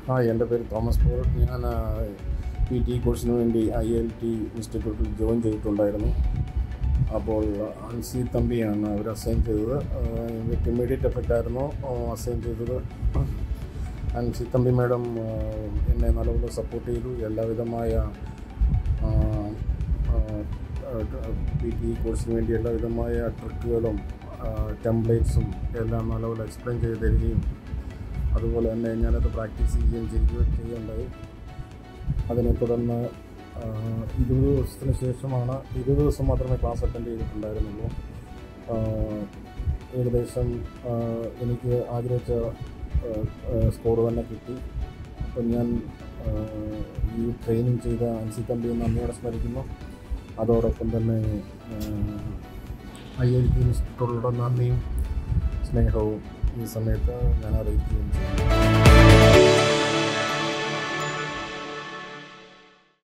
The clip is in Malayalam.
ഹായ് എൻ്റെ പേര് തോമസ് പോൾ ഞാൻ പി ടി കോഴ്സിന് വേണ്ടി ഐ എൽ ടി ഇൻസ്റ്റിറ്റ്യൂട്ടിൽ ജോയിൻ ചെയ്തിട്ടുണ്ടായിരുന്നു അപ്പോൾ അൻസി തമ്പിയാണ് അവർ അസൈൻ ചെയ്തത് വിത്ത് ഇമ്മീഡിയറ്റ് എഫക്റ്റ് ആയിരുന്നു അസൈൻ ചെയ്തത് അൻസി തമ്പി മാഡം എന്നെ നല്ലപോലെ സപ്പോർട്ട് ചെയ്തു എല്ലാവിധമായ പി ടി കോഴ്സിന് വേണ്ടി എല്ലാവിധമായ ട്രിക്കുകളും ടെംപ്ലേറ്റ്സും എല്ലാം നല്ലപോലെ എക്സ്പ്ലെയിൻ ചെയ്ത് തരികയും അതുപോലെ തന്നെ ഞാനത് പ്രാക്ടീസ് ചെയ്യുകയും ചെയ്യുകയും ചെയ്യുകയുണ്ടായി അതിനെ തുടർന്ന് ഇരുപത് ദിവസത്തിന് ശേഷമാണ് ഇരുപത് ദിവസം മാത്രമേ ക്ലാസ് അറ്റൻഡ് ചെയ്തിട്ടുണ്ടായിരുന്നുള്ളൂ ഏകദേശം എനിക്ക് ആഗ്രഹിച്ച സ്കോർ തന്നെ കിട്ടി അപ്പം ഞാൻ ഈ ട്രെയിനിങ് ചെയ്ത അൻസി തമ്പി നന്ദിയോടെ സ്മരിക്കുന്നു അതോടൊപ്പം തന്നെ ഐ എൽ ടി ഇൻസ്റ്റിറ്റ്യൂട്ടിലുള്ള നന്ദിയും സ്നേഹവും ഈ സമയത്ത് ഞാൻ അറിയിക്കുകയും ചെയ്യുന്നു